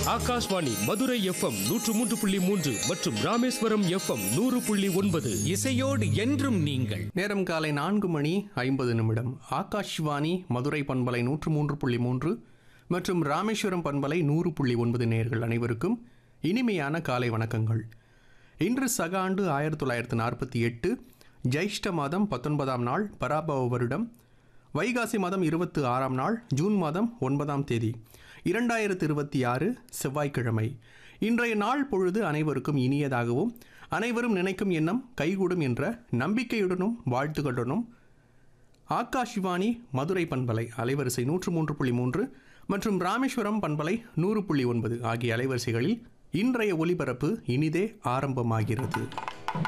Akashvani Madurai FM நூற்று மூன்று புள்ளி மூன்று மற்றும் ராமேஸ்வரம் எஃப்எம் நூறு புள்ளி ஒன்பது இசையோடு என்றும் நீங்கள் நேரம் காலை நான்கு மணி ஐம்பது நிமிடம் ஆகாஷ்வாணி மதுரை பண்பலை நூற்று மூன்று புள்ளி மூன்று மற்றும் ராமேஸ்வரம் பண்பலை நூறு புள்ளி ஒன்பது நேயர்கள் அனைவருக்கும் இனிமையான காலை வணக்கங்கள் இன்று சக ஆண்டு ஆயிரத்தி தொள்ளாயிரத்து நாற்பத்தி எட்டு ஜெயிஷ்ட மாதம் பத்தொன்பதாம் நாள் பராபவ வருடம் வைகாசி மாதம் இருபத்தி ஆறாம் நாள் ஜூன் மாதம் ஒன்பதாம் தேதி இரண்டாயிரத்து இருபத்தி ஆறு செவ்வாய்க்கிழமை இன்றைய நாள் பொழுது அனைவருக்கும் இனியதாகவும் அனைவரும் நினைக்கும் எண்ணம் கைகூடும் என்ற நம்பிக்கையுடனும் வாழ்த்துக்களுடனும் ஆகாஷ்வாணி மதுரை பண்பலை அலைவரிசை நூற்று மூன்று புள்ளி மூன்று மற்றும் ராமேஸ்வரம் பண்பலை நூறு புள்ளி ஒன்பது ஆகிய அலைவரிசைகளில் இன்றைய ஒலிபரப்பு இனிதே ஆரம்பமாகிறது